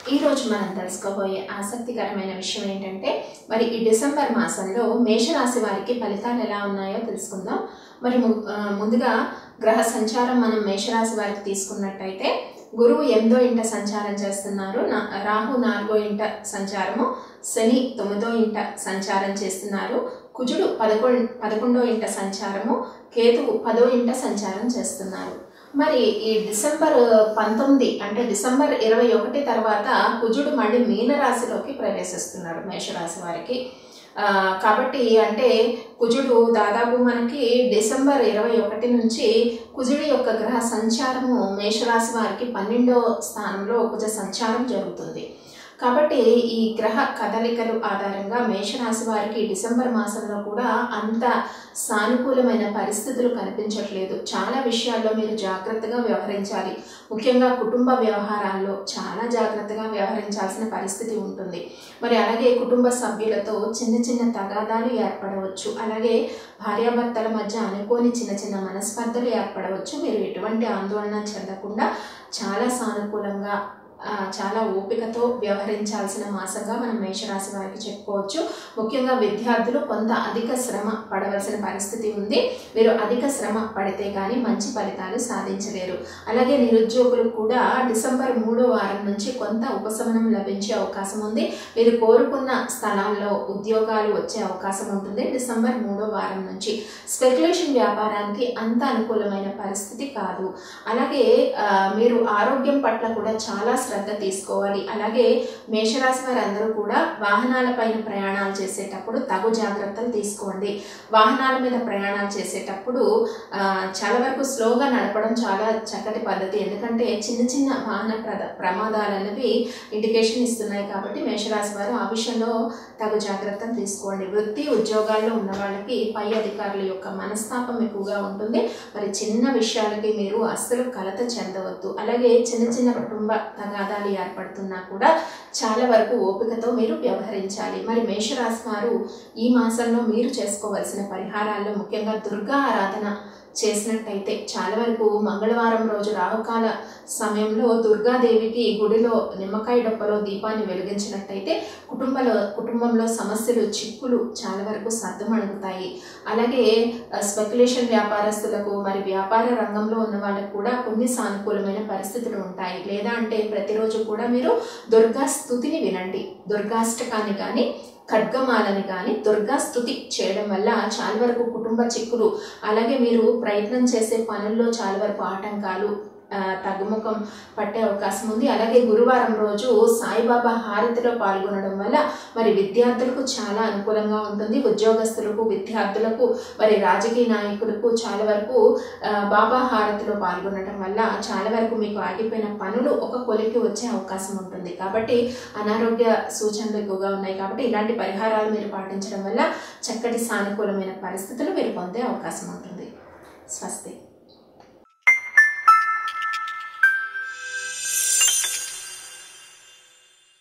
ఈరోజు మనం తెలుసుకోబోయే ఆసక్తికరమైన విషయం ఏంటంటే మరి ఈ డిసెంబర్ మాసంలో మేషరాశి వారికి ఫలితాలు ఎలా ఉన్నాయో తెలుసుకుందాం మరి ము- ఆ, ముందుగా గ్రహ సంచారం మనం మేషరాశి వారికి తీసుకున్నట్టయితే గురువు ఎనిమిదో ఇంట సంచారం చేస్తున్నారు నా- రాహు నాలుగో ఇంట సంచారము శని తొమ్మిదో ఇంట సంచారం చేస్తున్నారు కుజుడు పదకొండు పదకొండో ఇంట సంచారము కేతువు పదో ఇంట సంచారం చేస్తున్నారు మరి ఈ డిసెంబర్ పంతొమ్మిది అంటే డిసెంబర్ ఇరవై ఒకటి తర్వాత కుజుడు మళ్ళీ మీనరాశిలోకి ప్రవేశిస్తున్నాడు మేషరాశి వారికి ఆ, కాబట్టి అంటే కుజుడు దాదాపు మనకి డిసెంబర్ ఇరవై ఒకటి నుంచి కుజుడి యొక్క గ్రహ సంచారము మేషరాశి వారికి పన్నెండో స్థానంలో కుజ సంచారం జరుగుతుంది కాబట్టి ఈ గ్రహ కదలికలు ఆధారంగా మేషరాశి వారికి డిసెంబర్ మాసంలో కూడా అంత సానుకూలమైన పరిస్థితులు కనిపించట్లేదు చాలా విషయాల్లో మీరు జాగ్రత్తగా వ్యవహరించాలి ముఖ్యంగా కుటుంబ వ్యవహారాల్లో చాలా జాగ్రత్తగా వ్యవహరించాల్సిన పరిస్థితి ఉంటుంది మరి అలాగే కుటుంబ సభ్యులతో చిన్న చిన్న తగాదాలు ఏర్పడవచ్చు అలాగే భార్యాభర్తల మధ్య అనుకోని చిన్న చిన్న మనస్పర్ధలు ఏర్పడవచ్చు మీరు ఎటువంటి ఆందోళన చెందకుండా చాలా సానుకూలంగా ఆ, చాలా ఓపికతో వ్యవహరించాల్సిన మాసంగా మనం మేషరాశి వారికి చెప్పుకోవచ్చు ముఖ్యంగా విద్యార్థులు కొంత అధిక శ్రమ పడవలసిన పరిస్థితి ఉంది మీరు అధిక శ్రమ పడితే కానీ మంచి ఫలితాలు సాధించలేరు అలాగే నిరుద్యోగులు కూడా డిసెంబర్ మూడో వారం నుంచి కొంత ఉపశమనం లభించే అవకాశం ఉంది మీరు కోరుకున్న స్థలాల్లో ఉద్యోగాలు వచ్చే అవకాశం ఉంటుంది డిసెంబర్ మూడో వారం నుంచి స్పెక్యులేషన్ వ్యాపారానికి అంత అనుకూలమైన పరిస్థితి కాదు అలాగే ఆ, మీరు ఆరోగ్యం పట్ల కూడా చాలా శ్రద్ధ తీసుకోవాలి అలాగే మేషరాశి వారు అందరూ కూడా వాహనాలపైన ప్రయాణాలు చేసేటప్పుడు తగు జాగ్రత్తలు తీసుకోండి వాహనాల మీద ప్రయాణాలు చేసేటప్పుడు ఆ, చాలా వరకు స్లోగా నడపడం చాలా చక్కటి పద్ధతి ఎందుకంటే చిన్న చిన్న వాహన ప్రద ప్రమాదాలు అనేవి ఇండికేషన్ ఇస్తున్నాయి కాబట్టి మేషరాశి వారు ఆ విషయంలో తగు జాగ్రత్తలు తీసుకోండి వృత్తి ఉద్యోగాల్లో ఉన్న వాళ్ళకి పై అధికారుల యొక్క మనస్తాపం ఎక్కువగా ఉంటుంది మరి చిన్న విషయాలకి మీరు అస్సలు కలత చెందవద్దు అలాగే చిన్న చిన్న కుటుంబ తగాదాలు ఏర్పడుతున్నా కూడా చాలా వరకు ఓపికతో మీరు వ్యవహరించాలి మరి మేషరాశి వారు ఈ మాసంలో మీరు చేసుకోవలసిన పరిహారాల్లో ముఖ్యంగా దుర్గా ఆరాధన చేసినట్టయితే చాలా వరకు మంగళవారం రోజు రాహుకాల సమయంలో దుర్గాదేవికి గుడిలో నిమ్మకాయ డొప్పలో దీపాన్ని వెలిగించినట్టయితే కుటుంబంలో కుటుంబంలో సమస్యలు చిక్కులు చాలా వరకు సర్దుమణుగుతాయి అలాగే స్పెక్యులేషన్ వ్యాపారస్తులకు మరి వ్యాపార రంగంలో ఉన్న వాళ్ళకు కూడా కొన్ని సానుకూలమైన పరిస్థితులు ఉంటాయి లేదా అంటే ప్రతిరోజు కూడా మీరు దుర్గా స్థుతిని వినండి దుర్గాష్టకాన్ని కానీ ఖడ్గమాలని కానీ దుర్గా స్థుతి చేయడం వల్ల చాలా వరకు కుటుంబ చిక్కులు అలాగే మీరు ప్రయత్నం చేసే పనుల్లో చాలా వరకు ఆటంకాలు ఆ, తగ్గుముఖం పట్టే అవకాశం ఉంది అలాగే గురువారం రోజు సాయిబాబా హారతిలో పాల్గొనడం వల్ల మరి విద్యార్థులకు చాలా అనుకూలంగా ఉంటుంది ఉద్యోగస్తులకు విద్యార్థులకు మరి రాజకీయ నాయకులకు చాలా వరకు ఆ, బాబా హారతిలో పాల్గొనడం వల్ల చాలా వరకు మీకు ఆగిపోయిన పనులు ఒక కొలికి వచ్చే అవకాశం ఉంటుంది కాబట్టి అనారోగ్య సూచనలు ఎక్కువగా ఉన్నాయి కాబట్టి ఇలాంటి పరిహారాలు మీరు పాటించడం వల్ల చక్కటి సానుకూలమైన పరిస్థితులు మీరు పొందే అవకాశం ఉంటుంది స్వస్తి